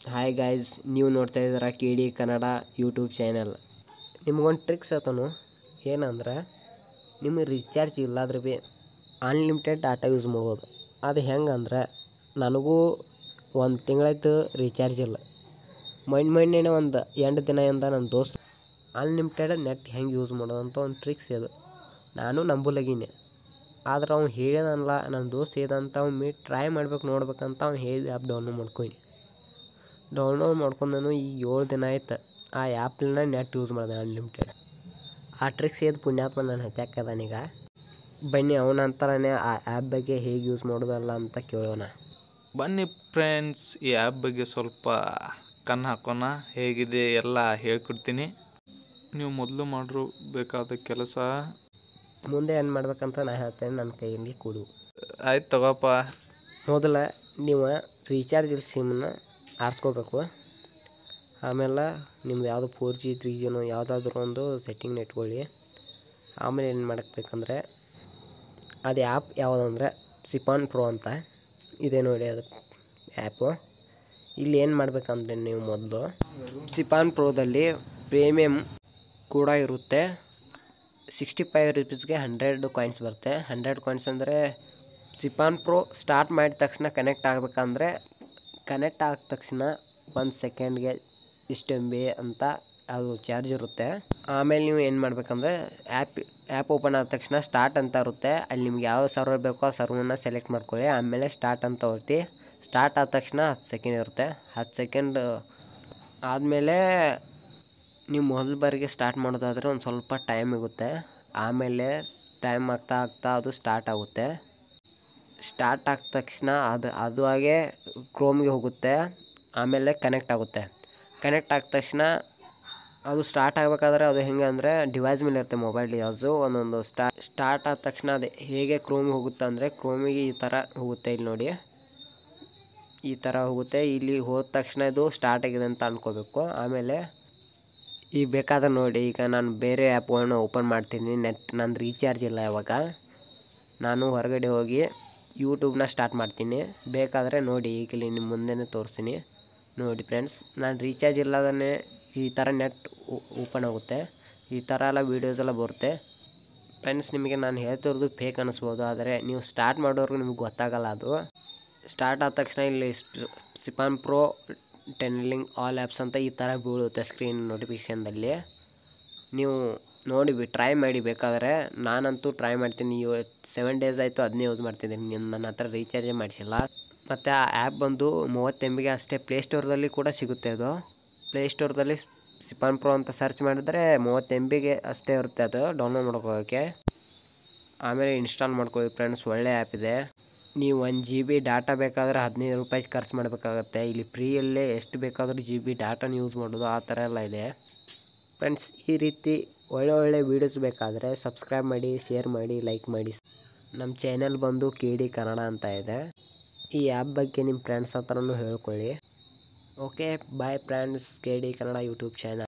hi guys ನೀವು ನೋಡ್ತಾ ಇದ್ದೀರಾ K D Kannada YouTube channel ನಿಮ್ಗೊಂದು ಟ್ರಿಕ್ಸ್ ಆತನು ಏನಂದ್ರೆ ನಿಮಗೆ ರಿಚಾರ್ಜ್ ಇಲ್ಲಾದ್ರೆ ಭೀ ಅನ್ಲಿಮಿಟೆಡ್ ಡಾಟಾ ಯೂಸ್ ಮಾಡ್ಬೋದು ಅದು ಹೆಂಗಂದ್ರೆ ನನಗೂ ಒಂದು ತಿಂಗಳಾಯ್ತು ರಿಚಾರ್ಜ್ ಇಲ್ಲ ಮೊನ್ನೆ ಮೊನ್ನೆ ಒಂದು ಎಂಟು ದಿನದಿಂದ ನನ್ನ ದೋಸ್ತ್ ಅನ್ಲಿಮಿಟೆಡ್ ನೆಟ್ ಹೆಂಗೆ ಯೂಸ್ ಮಾಡೋದು ಅಂತ ಒಂದು ಟ್ರಿಕ್ಸ್ ಇದು ನಾನು ನಂಬಲಾಗಿನಿ ಆದ್ರೆ ಅವ್ನು ಹೇಳ್ಯಾನಲ್ಲ ನನ್ನ ದೋಸ್ತ್ ಹೇಳ್ದಂತ ಅವ್ನು ಮೀ ಟ್ರೈ ಮಾಡ್ಬೇಕು ನೋಡ್ಬೇಕಂತ ಅವ್ನು ಹೇಳಿದ ಆ್ಯಪ್ ಡೌನ್ಲೋಡ್ ಮಾಡ್ಕೊನಿ ಡೌನ್ಲೋಡ್ ಮಾಡ್ಕೊಂಡು ಈಗ ಏಳು ದಿನ ಆಯ್ತು ಆ ಆ್ಯಪ್ಲಿನ ನೆಟ್ ಯೂಸ್ ಮಾಡಿದೆ ಅನ್ಲಿಮಿಟೆಡ್ ಆ ಟ್ರಿಕ್ಸ್ ಏದು ಪುಣ್ಯಾತ್ಮ ನನ್ನ ಹತ್ಯಾಕದಾನೀಗ ಬನ್ನಿ ಅವನಂತರನೇ ಆ ಆ್ಯಪ್ ಬಗ್ಗೆ ಹೇಗೆ ಯೂಸ್ ಮಾಡೋದಲ್ಲ ಅಂತ ಕೇಳೋಣ ಬನ್ನಿ ಫ್ರೆಂಡ್ಸ್ ಈ ಆ್ಯಪ್ ಬಗ್ಗೆ ಸ್ವಲ್ಪ ಕಣ್ಣು ಹಾಕೋಣ ಹೇಗಿದೆ ಎಲ್ಲ ಹೇಳ್ಕೊಡ್ತೀನಿ ನೀವು ಮೊದಲು ಮಾಡಿರೋ ಬೇಕಾದ ಕೆಲಸ ಮುಂದೆ ಏನು ಮಾಡ್ಬೇಕಂತ ನಾ ಹೇಳ್ತೇನೆ ನನ್ನ ಕೈಯಲ್ಲಿ ಕೊಡು ಆಯ್ತು ತಗೋಪ್ಪ ಮೊದಲ ನೀವು ರೀಚಾರ್ಜ್ ಇಲ್ಲ ಸಿಮ್ನ ಆರಿಸ್ಕೋಬೇಕು ಆಮೇಲೆ ನಿಮ್ದು ಯಾವುದು ಫೋರ್ ಜಿ ತ್ರೀ ಜಿನೋ ಯಾವುದಾದ್ರೂ ಒಂದು ಸೆಟ್ಟಿಂಗ್ನ ಇಟ್ಕೊಳ್ಳಿ ಆಮೇಲೆ ಏನು ಮಾಡಬೇಕಂದ್ರೆ ಅದು ಆ್ಯಪ್ ಯಾವುದಂದ್ರೆ ಸಿಪಾನ್ ಪ್ರೋ ಅಂತ ಇದೆ ನೋಡಿ ಅದು ಆ್ಯಪು ಇಲ್ಲಿ ಏನು ಮಾಡಬೇಕಂದ್ರೆ ನೀವು ಮೊದಲು ಸಿಪಾನ್ ಪ್ರೋದಲ್ಲಿ ಪ್ರೀಮಿಯಮ್ ಕೂಡ ಇರುತ್ತೆ ಸಿಕ್ಸ್ಟಿ ಫೈವ್ ರುಪೀಸ್ಗೆ ಹಂಡ್ರೆಡ್ ಕಾಯಿನ್ಸ್ ಬರುತ್ತೆ ಹಂಡ್ರೆಡ್ ಕಾಯಿನ್ಸ್ ಅಂದರೆ ಸಿಪಾನ್ ಪ್ರೋ ಸ್ಟಾರ್ಟ್ ಮಾಡಿದ ತಕ್ಷಣ ಕನೆಕ್ಟ್ ಆಗಬೇಕಂದ್ರೆ ಕನೆಕ್ಟ್ ಆದ ತಕ್ಷಣ ಒಂದು ಸೆಕೆಂಡ್ಗೆ ಇಷ್ಟು ಎಮ್ ಬಿ ಅಂತ ಅದು ಚಾರ್ಜ್ ಇರುತ್ತೆ ಆಮೇಲೆ ನೀವು ಏನು ಮಾಡಬೇಕಂದ್ರೆ ಆ್ಯಪ್ ಆ್ಯಪ್ ಓಪನ್ ಆದ ತಕ್ಷಣ ಸ್ಟಾರ್ಟ್ ಅಂತ ಇರುತ್ತೆ ಅಲ್ಲಿ ನಿಮ್ಗೆ ಯಾವ ಸರ್ವರ್ ಬೇಕೋ ಆ ಸರ್ವರ್ನ ಸೆಲೆಕ್ಟ್ ಮಾಡ್ಕೊಳ್ಳಿ ಆಮೇಲೆ ಸ್ಟಾರ್ಟ್ ಅಂತ ಹೊರ್ತಿ ಸ್ಟಾರ್ಟ್ ಆದ ತಕ್ಷಣ ಹತ್ತು ಸೆಕೆಂಡ್ ಇರುತ್ತೆ ಹತ್ತು ಸೆಕೆಂಡ್ ಆದಮೇಲೆ ನೀವು ಮೊದಲ ಬಾರಿಗೆ ಸ್ಟಾರ್ಟ್ ಮಾಡೋದಾದರೆ ಒಂದು ಸ್ವಲ್ಪ ಟೈಮ್ ಆಗುತ್ತೆ ಆಮೇಲೆ ಟೈಮ್ ಆಗ್ತಾ ಆಗ್ತಾ ಅದು ಸ್ಟಾರ್ಟ್ ಆಗುತ್ತೆ ಸ್ಟಾರ್ಟ್ ಆದ ತಕ್ಷಣ ಅದು ಅದು ಹಾಗೆ ಕ್ರೋಮ್ಗೆ ಹೋಗುತ್ತೆ ಆಮೇಲೆ ಕನೆಕ್ಟ್ ಆಗುತ್ತೆ ಕನೆಕ್ಟ್ ಆದ ತಕ್ಷಣ ಅದು ಸ್ಟಾರ್ಟ್ ಆಗಬೇಕಾದ್ರೆ ಅದು ಹೆಂಗೆ ಅಂದರೆ ಡಿವೈಸ್ ಮೇಲೆ ಇರುತ್ತೆ ಮೊಬೈಲ್ ಡಿವೈಸು ಒಂದೊಂದು ಸ್ಟಾ ಸ್ಟಾರ್ಟ್ ಆದ ತಕ್ಷಣ ಅದು ಹೇಗೆ ಕ್ರೋಮಿಗೆ ಹೋಗುತ್ತೆ ಅಂದರೆ ಕ್ರೋಮಿಗೆ ಈ ಥರ ಹೋಗುತ್ತೆ ಇಲ್ಲಿ ನೋಡಿ ಈ ಥರ ಹೋಗುತ್ತೆ ಇಲ್ಲಿ ಹೋದ ತಕ್ಷಣ ಇದು ಸ್ಟಾರ್ಟ್ ಆಗಿದೆ ಅಂತ ಅನ್ಕೋಬೇಕು ಆಮೇಲೆ ಈಗ ಬೇಕಾದ್ರೆ ನೋಡಿ ಈಗ ನಾನು ಬೇರೆ ಆ್ಯಪ್ಗಳನ್ನ ಓಪನ್ ಮಾಡ್ತೀನಿ ನೆಟ್ ನಂದು ರೀಚಾರ್ಜ್ ಇಲ್ಲ ಇವಾಗ ನಾನು ಹೊರಗಡೆ ಹೋಗಿ ಯೂಟ್ಯೂಬ್ನ ಸ್ಟಾರ್ಟ್ ಮಾಡ್ತೀನಿ ಬೇಕಾದರೆ ನೋಡಿ ಈಗ ಇಲ್ಲಿ ನಿಮ್ಮ ಮುಂದೆನೇ ತೋರಿಸ್ತೀನಿ ನೋಡಿ ಫ್ರೆಂಡ್ಸ್ ನಾನು ರೀಚಾರ್ಜ್ ಇಲ್ಲದೇ ಈ ಥರ ನೆಟ್ ಓಪನ್ ಆಗುತ್ತೆ ಈ ಥರ ಎಲ್ಲ ವೀಡಿಯೋಸ್ ಎಲ್ಲ ಬರುತ್ತೆ ಫ್ರೆಂಡ್ಸ್ ನಿಮಗೆ ನಾನು ಹೇಳ್ತಿರೋದು ಫೇಕ್ ಅನ್ನಿಸ್ಬೋದು ಆದರೆ ನೀವು ಸ್ಟಾರ್ಟ್ ಮಾಡೋರ್ಗು ನಿಮ್ಗೆ ಗೊತ್ತಾಗಲ್ಲ ಅದು ಸ್ಟಾರ್ಟ್ ಆದ ತಕ್ಷಣ ಇಲ್ಲಿ ಸಿಪಾನ್ ಪ್ರೋ ಟೆನ್ಲಿಂಗ್ ಆಲ್ ಆ್ಯಪ್ಸ್ ಅಂತ ಈ ಥರ ಬೀಳುತ್ತೆ ಸ್ಕ್ರೀನ್ ನೋಟಿಫಿಕೇಷನ್ದಲ್ಲಿ ನೀವು ನೋಡಿ ಟ್ರೈ ಮಾಡಿ ಬೇಕಾದರೆ ನಾನಂತೂ ಟ್ರೈ ಮಾಡ್ತೀನಿ ಸೆವೆನ್ ಡೇಸ್ ಆಯಿತು ಅದನ್ನೇ ಯೂಸ್ ಮಾಡ್ತಿದ್ದೀನಿ ನನ್ನ ಹತ್ರ ರೀಚಾರ್ಜೇ ಮಾಡಿಸಿಲ್ಲ ಮತ್ತು ಆ ಆ್ಯಪ್ ಬಂದು ಮೂವತ್ತು ಎಮ್ ಬಿಗೆ ಅಷ್ಟೇ ಪ್ಲೇಸ್ಟೋರ್ದಲ್ಲಿ ಕೂಡ ಸಿಗುತ್ತೆ ಅದು ಪ್ಲೇಸ್ಟೋರ್ದಲ್ಲಿ ಸಿಪಾನ್ ಪ್ರೋ ಅಂತ ಸರ್ಚ್ ಮಾಡಿದ್ರೆ ಮೂವತ್ತು ಎಮ್ ಬಿಗೆ ಅಷ್ಟೇ ಇರುತ್ತೆ ಅದು ಡೌನ್ಲೋಡ್ ಮಾಡ್ಕೊಳ್ಳೋಕ್ಕೆ ಆಮೇಲೆ ಇನ್ಸ್ಟಾಲ್ ಮಾಡ್ಕೊಳ್ಳಿ ಫ್ರೆಂಡ್ಸ್ ಒಳ್ಳೆ ಆ್ಯಪ್ ಇದೆ ನೀವು ಒಂದು ಜಿ ಬಿ ಡಾಟಾ ಬೇಕಾದರೆ ಹದಿನೈದು ರೂಪಾಯಿ ಖರ್ಚು ಮಾಡಬೇಕಾಗತ್ತೆ ಇಲ್ಲಿ ಫ್ರೀಯಲ್ಲೇ ಎಷ್ಟು ಬೇಕಾದರೂ ಜಿ ಬಿ ಡಾಟಾನ ಯೂಸ್ ಮಾಡೋದು ಆ ಥರ ಎಲ್ಲ ಇದೆ ಫ್ರೆಂಡ್ಸ್ ಈ ರೀತಿ ಒಳ್ಳೆ ಒಳ್ಳೆ ವೀಡಿಯೋಸ್ ಬೇಕಾದರೆ ಸಬ್ಸ್ಕ್ರೈಬ್ ಮಾಡಿ ಶೇರ್ ಮಾಡಿ ಲೈಕ್ ಮಾಡಿ ನಮ್ಮ ಚಾನೆಲ್ ಬಂದು ಕೆ ಡಿ ಕನ್ನಡ ಅಂತ ಇದೆ ಈ ಆ್ಯಪ್ ಬಗ್ಗೆ ನಿಮ್ಮ ಫ್ರೆಂಡ್ಸ್ ಹತ್ರನೂ ಹೇಳ್ಕೊಳ್ಳಿ okay bye friends K D Kannada YouTube channel